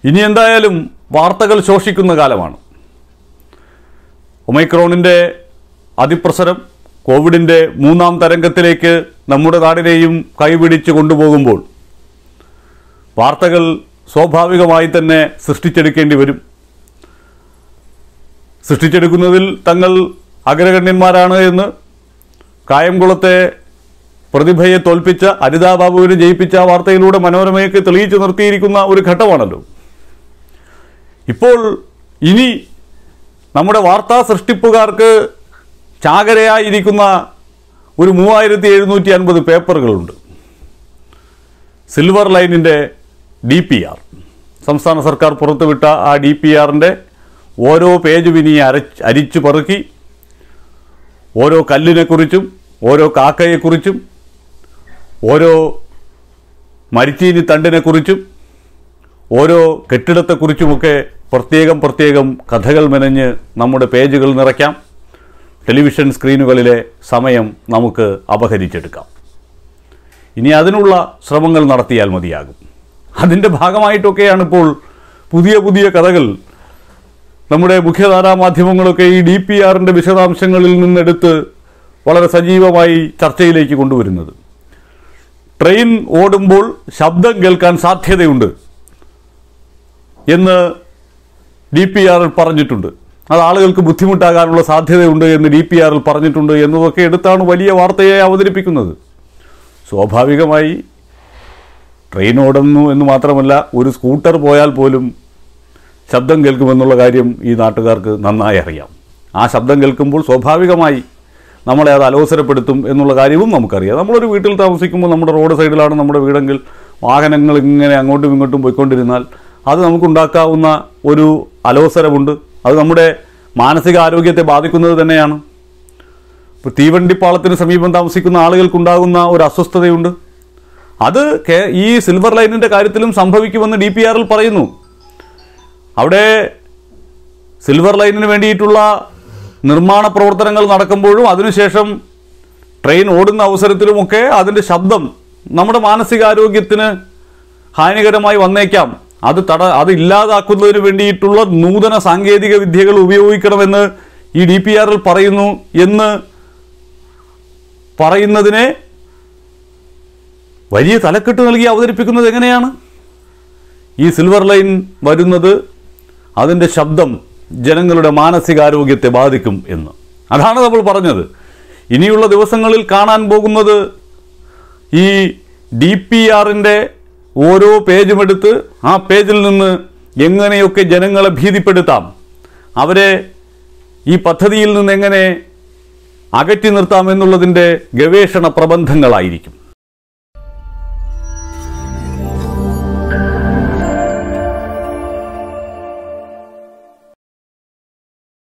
ഇനി എന്തായാലും വാർത്തകൾ ശോഷിക്കുന്ന കാലമാണ് ഒമൈക്രോണിൻ്റെ അതിപ്രസരം കോവിഡിൻ്റെ മൂന്നാം തരംഗത്തിലേക്ക് നമ്മുടെ നാടിനെയും കൈപിടിച്ച് കൊണ്ടുപോകുമ്പോൾ വാർത്തകൾ സ്വാഭാവികമായി തന്നെ സൃഷ്ടിച്ചെടുക്കേണ്ടി വരും സൃഷ്ടിച്ചെടുക്കുന്നതിൽ തങ്ങൾ അഗ്രഗണ്യന്മാരാണ് എന്ന് കായംകുളത്തെ പ്രതിഭയെ തോൽപ്പിച്ച അനിതാ ബാബുവിനെ ജയിപ്പിച്ച ആ വാർത്തയിലൂടെ മനോരമയൊക്കെ തെളിയിച്ചു നിർത്തിയിരിക്കുന്ന ഒരു ഘട്ടമാണല്ലോ ഇപ്പോൾ ഇനി നമ്മുടെ വാർത്താ സൃഷ്ടിപ്പുകാർക്ക് ചാകരയായിരിക്കുന്ന ഒരു മൂവായിരത്തി എഴുന്നൂറ്റി അൻപത് പേപ്പറുകളുണ്ട് സിൽവർ ലൈനിൻ്റെ ഡി പി ആർ സംസ്ഥാന സർക്കാർ പുറത്തുവിട്ട ആ ഡി പി ആറിൻ്റെ ഓരോ പേജും ഇനി അരച്ച് അരിച്ചു പെറുക്കി ഓരോ കല്ലിനെക്കുറിച്ചും ഓരോ കാക്കയെക്കുറിച്ചും ഓരോ മരിച്ചീനി തണ്ടിനെക്കുറിച്ചും ഓരോ കെട്ടിടത്തെക്കുറിച്ചുമൊക്കെ പ്രത്യേകം പ്രത്യേകം കഥകൾ മെനഞ്ഞ് നമ്മുടെ പേജുകൾ നിറയ്ക്കാം ടെലിവിഷൻ സ്ക്രീനുകളിലെ സമയം നമുക്ക് അപഹരിച്ചെടുക്കാം ഇനി അതിനുള്ള ശ്രമങ്ങൾ നടത്തിയാൽ മതിയാകും അതിൻ്റെ ഭാഗമായിട്ടൊക്കെയാണ് ഇപ്പോൾ പുതിയ പുതിയ കഥകൾ നമ്മുടെ മുഖ്യധാരാ മാധ്യമങ്ങളൊക്കെ ഈ ഡി പി ആറിൻ്റെ വിശദാംശങ്ങളിൽ നിന്നെടുത്ത് വളരെ സജീവമായി ചർച്ചയിലേക്ക് കൊണ്ടുവരുന്നത് ട്രെയിൻ ഓടുമ്പോൾ ശബ്ദം കേൾക്കാൻ സാധ്യതയുണ്ട് എന്ന് ഡി പി ആറിൽ പറഞ്ഞിട്ടുണ്ട് അത് ആളുകൾക്ക് ബുദ്ധിമുട്ടാകാനുള്ള സാധ്യതയുണ്ട് എന്ന് ഡി പി ആറിൽ പറഞ്ഞിട്ടുണ്ട് എന്നതൊക്കെ എടുത്താണ് വലിയ വാർത്തയെ അവതരിപ്പിക്കുന്നത് സ്വാഭാവികമായി ട്രെയിൻ ഓടുന്നു എന്ന് മാത്രമല്ല ഒരു സ്കൂട്ടർ പോയാൽ പോലും ശബ്ദം കേൾക്കുമെന്നുള്ള കാര്യം ഈ നാട്ടുകാർക്ക് നന്നായി അറിയാം ആ ശബ്ദം കേൾക്കുമ്പോൾ സ്വാഭാവികമായി നമ്മളെ അത് അലോസരപ്പെടുത്തും എന്നുള്ള കാര്യവും നമുക്കറിയാം നമ്മളൊരു വീട്ടിൽ താമസിക്കുമ്പോൾ നമ്മുടെ റോഡ് സൈഡിലാണ് നമ്മുടെ വീടെങ്കിൽ വാഹനങ്ങൾ ഇങ്ങനെ അങ്ങോട്ടും ഇങ്ങോട്ടും പോയിക്കൊണ്ടിരുന്നാൽ അത് നമുക്കുണ്ടാക്കാവുന്ന ഒരു അലോസരമുണ്ട് അത് നമ്മുടെ മാനസിക ആരോഗ്യത്തെ ബാധിക്കുന്നത് തന്നെയാണ് ഇപ്പോൾ തീവണ്ടിപ്പാളത്തിന് സമീപം താമസിക്കുന്ന ആളുകൾക്കുണ്ടാകുന്ന ഒരു അസ്വസ്ഥതയുണ്ട് അത് കേ- ഈ സിൽവർ ലൈനിൻ്റെ കാര്യത്തിലും സംഭവിക്കുമെന്ന് ഡി പി ആറിൽ പറയുന്നു അവിടെ സിൽവർ ലൈനിന് വേണ്ടിയിട്ടുള്ള നിർമ്മാണ പ്രവർത്തനങ്ങൾ നടക്കുമ്പോഴും അതിനുശേഷം ട്രെയിൻ ഓടുന്ന അവസരത്തിലുമൊക്കെ അതിൻ്റെ ശബ്ദം നമ്മുടെ മാനസികാരോഗ്യത്തിന് ഹാനികരമായി വന്നേക്കാം അത് തട അത് ഇല്ലാതാക്കുന്നതിന് വേണ്ടിയിട്ടുള്ള നൂതന സാങ്കേതിക വിദ്യകൾ ഉപയോഗിക്കണമെന്ന് ഈ ഡി പി ആറിൽ പറയുന്നു എന്ന് പറയുന്നതിനെ വലിയ തലക്കെട്ട് നൽകി അവതരിപ്പിക്കുന്നത് എങ്ങനെയാണ് ഈ സിൽവർ ലൈൻ വരുന്നത് അതിൻ്റെ ശബ്ദം ജനങ്ങളുടെ മാനസികാരോഗ്യത്തെ ബാധിക്കും എന്ന് അതാണ് നമ്മൾ പറഞ്ഞത് ഇനിയുള്ള ദിവസങ്ങളിൽ കാണാൻ പോകുന്നത് ഈ ഡി പി ആറിൻ്റെ ഓരോ പേജും എടുത്ത് ആ പേജിൽ നിന്ന് എങ്ങനെയൊക്കെ ജനങ്ങളെ ഭീതിപ്പെടുത്താം അവരെ ഈ പദ്ധതിയിൽ നിന്ന് എങ്ങനെ അകറ്റി നിർത്താം എന്നുള്ളതിൻ്റെ ഗവേഷണ പ്രബന്ധങ്ങളായിരിക്കും